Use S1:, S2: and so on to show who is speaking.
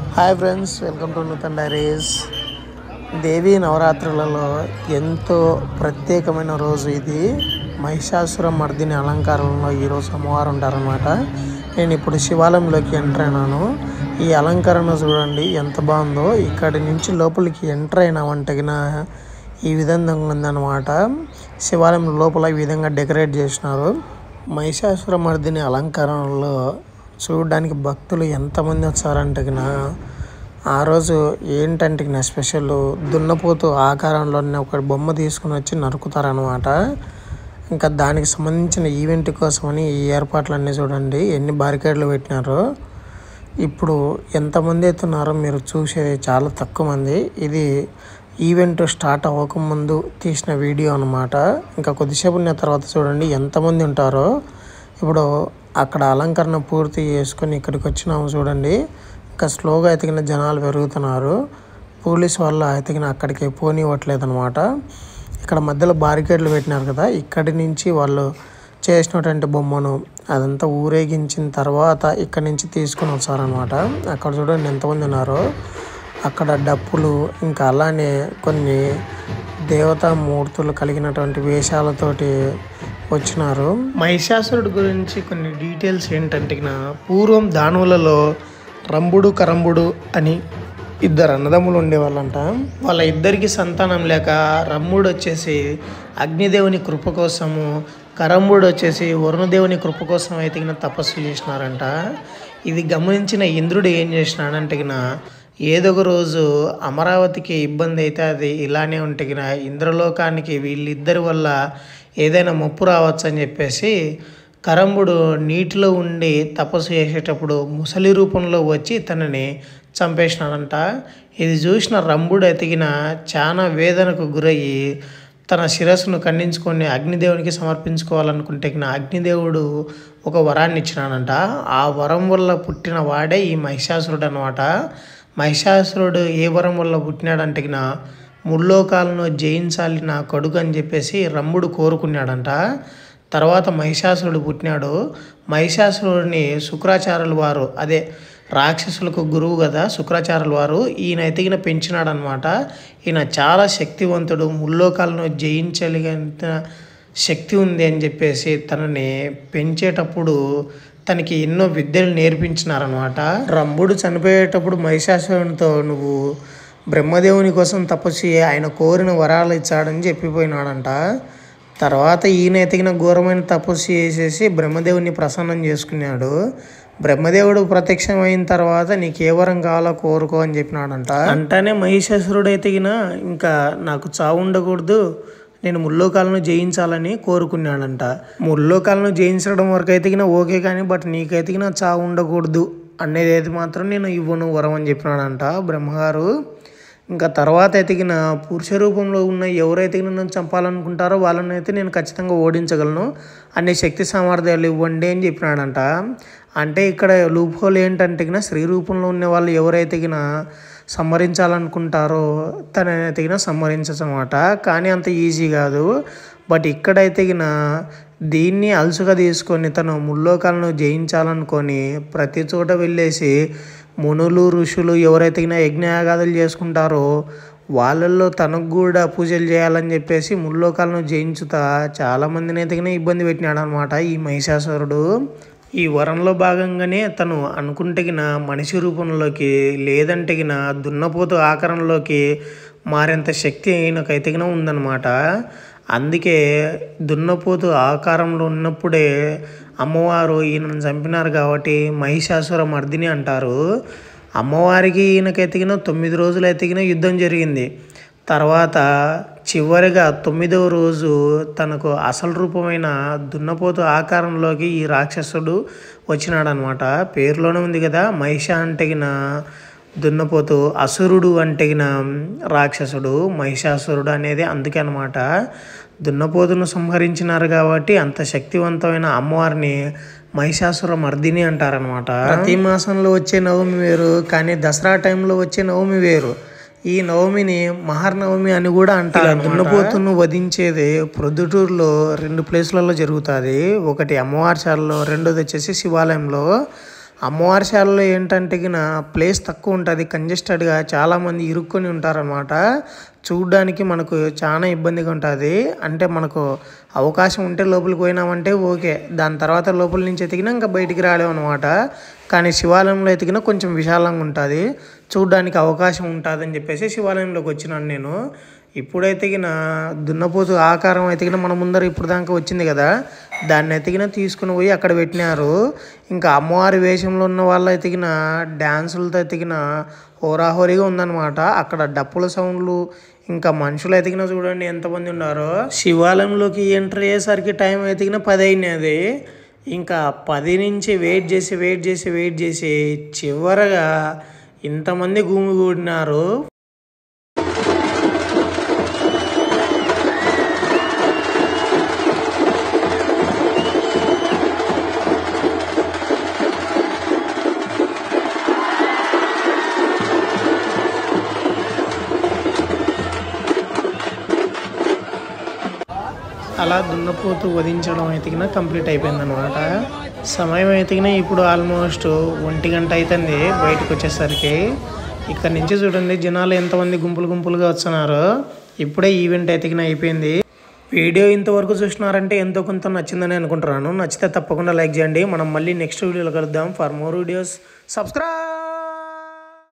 S1: hi friends welcome to Nutan diaries Devi నవరాత్రులలో ఎంతో ప్రత్యేకమైన రోజు ఇది మహిషాసుర మర్దిని అలంకారంలో ఈరోజు అమ్మవారు ఉంటారనమాట నేను ఇప్పుడు శివాలయంలోకి ఎంటర్ అయినాను ఈ అలంకరణ చూడండి ఎంత బాగుందో ఇక్కడి నుంచి లోపలికి ఎంటర్ అయినామంటగిన ఈ విధంగా ఉందన్నమాట శివాలయం లోపల ఈ విధంగా డెకరేట్ చేసినారు మహిషాసుర మర్దిని అలంకరణలో చూడడానికి భక్తులు ఎంతమంది వచ్చారంటే గిన ఆ రోజు ఏంటంటే గిన స్పెషల్ దున్నపోతు ఆకారంలోనే ఒక బొమ్మ తీసుకుని వచ్చి నరుకుతారనమాట ఇంకా దానికి సంబంధించిన ఈవెంట్ కోసమని ఈ ఏర్పాట్లన్నీ చూడండి ఎన్ని బారికేడ్లు పెట్టినారో ఇప్పుడు ఎంతమంది అవుతున్నారో మీరు చూసేది చాలా తక్కువ మంది ఇది ఈవెంట్ స్టార్ట్ అవ్వకముందు తీసిన వీడియో అనమాట ఇంకా కొద్దిసేపు ఉన్న తర్వాత చూడండి ఎంతమంది ఉంటారో ఇప్పుడు అక్కడ అలంకరణ పూర్తి చేసుకొని ఇక్కడికి వచ్చినాము చూడండి ఇంకా స్లోగా ఎతికిన జనాలు పెరుగుతున్నారు పోలీస్ వాళ్ళు ఎతికిన అక్కడికి పోనివ్వట్లేదు అనమాట ఇక్కడ మధ్యలో బారికేడ్లు పెట్టినారు కదా ఇక్కడి నుంచి వాళ్ళు చేసినటువంటి బొమ్మను అదంతా ఊరేగించిన తర్వాత ఇక్కడి నుంచి తీసుకొని వచ్చారనమాట అక్కడ చూడండి ఎంతమంది ఉన్నారో అక్కడ డప్పులు ఇంకా అలానే కొన్ని దేవతా మూర్తులు కలిగినటువంటి వేషాలతోటి వచ్చినారు మహిషాసురుడు గురించి కొన్ని డీటెయిల్స్ ఏంటంటే గిన పూర్వం దానవులలో రంభుడు కరంబుడు అని ఇద్దరు అన్నదమ్ములు ఉండేవాళ్ళంట వాళ్ళ ఇద్దరికి సంతానం లేక రంభుడు వచ్చేసి అగ్నిదేవుని కృప కోసము కరంబుడు వచ్చేసి వరుణదేవుని కృప కోసం అయితే గిన తపస్సు చేసినారంట ఇది గమనించిన ఇంద్రుడు ఏం చేసినాడంటే గిన ఏదో ఒక రోజు అమరావతికి ఇబ్బంది అయితే అది ఇలానే ఉంటే గిన ఇంద్రలోకానికి వీళ్ళిద్దరి వల్ల ఏదైనా ముప్పు రావచ్చు అని చెప్పేసి కరంబుడు నీటిలో ఉండి తపస్సు చేసేటప్పుడు ముసలి రూపంలో వచ్చి తనని చంపేసినాడంట ఇది చూసిన రంభుడు ఎతికిన చాలా వేదనకు గురయ్యి తన శిరస్సును ఖండించుకొని అగ్నిదేవునికి సమర్పించుకోవాలనుకుంటే గిన అగ్నిదేవుడు ఒక వరాన్ని ఇచ్చినాడంట ఆ వరం వల్ల పుట్టిన వాడే ఈ మహిషాసురుడు అనమాట మహిషాసురుడు ఏ వరం వల్ల పుట్టినాడంటే గిన ముల్లోకాలను జయించాలి నా కొడుకు అని చెప్పేసి రంభుడు కోరుకున్నాడంట తర్వాత మహిషాసురుడు పుట్టినాడు మహిషాసురుడిని శుక్రాచార్యుల వారు అదే రాక్షసులకు గురువు కదా శుక్రాచార్యుల వారు ఈయన ఎతికిన పెంచినాడు అనమాట ఈయన చాలా శక్తివంతుడు ముల్లోకాలను జయించగలిగిన శక్తి ఉంది అని చెప్పేసి తనని పెంచేటప్పుడు తనకి ఎన్నో విద్యలు నేర్పించినారనమాట రంభుడు చనిపోయేటప్పుడు మహిషాసురునితో నువ్వు బ్రహ్మదేవుని కోసం తపస్సు చేయి ఆయన కోరిన వరాలు ఇచ్చాడని చెప్పిపోయినాడంట తర్వాత ఈయన ఎతికిన ఘోరమైన తపస్సు చేసేసి బ్రహ్మదేవుని ప్రసన్నం చేసుకున్నాడు బ్రహ్మదేవుడు ప్రత్యక్షమైన తర్వాత నీకు ఏ వరం కావాలో కోరుకో అని చెప్పినాడంట అంటానే మహిషాసురుడు ఎతికిన ఇంకా నాకు చావు ఉండకూడదు నేను ముల్లోకాలను జయించాలని కోరుకున్నాడంట ముల్లోకాలను జయించడం వరకు ఎతికిన ఓకే కానీ బట్ నీకు ఎతికిన చావు ఉండకూడదు అనేది అయితే మాత్రం నేను ఇవ్వను వరం అని చెప్పినాడంట బ్రహ్మగారు ఇంకా తర్వాత ఎతికిన పురుష రూపంలో ఉన్న ఎవరైతే నన్ను చంపాలనుకుంటారో వాళ్ళని అయితే నేను ఖచ్చితంగా ఓడించగలను అన్ని శక్తి సామర్థ్యాలు ఇవ్వండి అని చెప్పినాడంట అంటే ఇక్కడ లూప్ హోల్ ఏంటంటే గిన స్త్రీ రూపంలో ఉన్న వాళ్ళు ఎవరైతే గిన సంహరించాలనుకుంటారో తనని తగిన సంహరించచ్చు అనమాట కానీ అంత ఈజీ కాదు బట్ ఇక్కడైతే గిన దీన్ని అలసుగా తీసుకొని తను ముల్లోకాలను జయించాలనుకొని ప్రతి చోట వెళ్ళేసి మునులు ఋషులు ఎవరైతే యజ్ఞయాగాదులు చేసుకుంటారో వాళ్ళల్లో తనకు కూడా పూజలు చేయాలని చెప్పేసి ముల్లోకాలను జయించుతా చాలామందిని అయితే ఇబ్బంది పెట్టినాడు అనమాట ఈ మహిషాసురుడు ఈ వరంలో భాగంగానే తను అనుకుంటగిన మనిషి రూపంలోకి లేదంటగిన దున్నపోతు ఆకారంలోకి మారేంత శక్తి ఈయనకైతగిన ఉందన్నమాట అందుకే దున్నపోతు ఆకారంలో ఉన్నప్పుడే అమ్మవారు ఈయనను చంపినారు కాబట్టి మహిషాసుర మర్దిని అంటారు అమ్మవారికి ఈయనకి ఎతికిన తొమ్మిది రోజులు ఎతికిన యుద్ధం జరిగింది తర్వాత చివరిగా తొమ్మిదవ రోజు తనకు అసలు రూపమైన దున్నపోతు ఆకారంలోకి ఈ రాక్షసుడు వచ్చినాడనమాట పేరులోనే ఉంది కదా మహిష అంటగిన దున్నపోతు అసురుడు అంటగిన రాక్షసుడు మహిషాసురుడు అనేది అందుకే అనమాట దున్నపోతును సంహరించినారు కాబట్టి అంత శక్తివంతమైన అమ్మవారిని మహిషాసుర మర్దిని అంటారనమాట ప్రతి మాసంలో వచ్చే నవమి వేరు కానీ దసరా టైంలో వచ్చే నవమి వేరు ఈ నవమిని మహర్నవమి అని కూడా అంటారు దున్నపోతును వధించేది ప్రొద్దుటూరులో రెండు ప్లేసులలో జరుగుతుంది ఒకటి అమ్మవారి చాలలో రెండోది వచ్చేసి శివాలయంలో అమ్మవారి శాలలో ఏంటంటే గిన ప్లేస్ తక్కువ ఉంటుంది కంజెస్టెడ్గా చాలామంది ఇరుక్కొని ఉంటారనమాట చూడ్డానికి మనకు చాలా ఇబ్బందిగా ఉంటుంది అంటే మనకు అవకాశం ఉంటే లోపలికి పోయినామంటే ఓకే దాని తర్వాత లోపల నుంచి ఎతికినా ఇంకా బయటికి రాలేము అనమాట కానీ శివాలయంలో ఎతికినా కొంచెం విశాలంగా ఉంటుంది చూడ్డానికి అవకాశం ఉంటుందని చెప్పేసి శివాలయంలోకి వచ్చినాను నేను ఇప్పుడైతే గిన దున్నపోతు ఆకారం ఎతికిన మన ముందర ఇప్పుడు దాకా వచ్చింది కదా దాన్ని ఎతికిన తీసుకుని పోయి అక్కడ పెట్టినారు ఇంకా అమ్మవారి వేషంలో ఉన్న వాళ్ళు ఎతికిన డ్యాన్సులతో ఎతికిన హోరాహోరీగా ఉందన్నమాట అక్కడ డప్పుల సౌండ్లు ఇంకా మనుషులు ఎతికిన చూడండి ఎంతమంది ఉన్నారో శివాలయంలోకి ఎంటర్ అయ్యేసరికి టైం ఎతికిన పది అయినది ఇంకా పది నుంచి వెయిట్ చేసి వెయిట్ చేసి వెయిట్ చేసి చివరగా ఇంతమంది గుమిగూడినారు అలా దున్నపోతు వధించడం ఎతికిన కంప్లీట్ అయిపోయింది అనమాట సమయం ఎతికిన ఇప్పుడు ఆల్మోస్ట్ ఒంటి గంట అవుతుంది బయటకు వచ్చేసరికి ఇక్కడ నుంచి చూడండి జనాలు ఎంతమంది గుంపులు గుంపులుగా వస్తున్నారు ఇప్పుడే ఈవెంట్ ఎతికిన అయిపోయింది వీడియో ఇంతవరకు చూసినారంటే ఎంతో కొంత నచ్చిందని అనుకుంటున్నాను నచ్చితే తప్పకుండా లైక్ చేయండి మనం మళ్ళీ నెక్స్ట్ వీడియోలో కలుద్దాం ఫర్ మోర్ వీడియోస్ సబ్స్క్రైబ్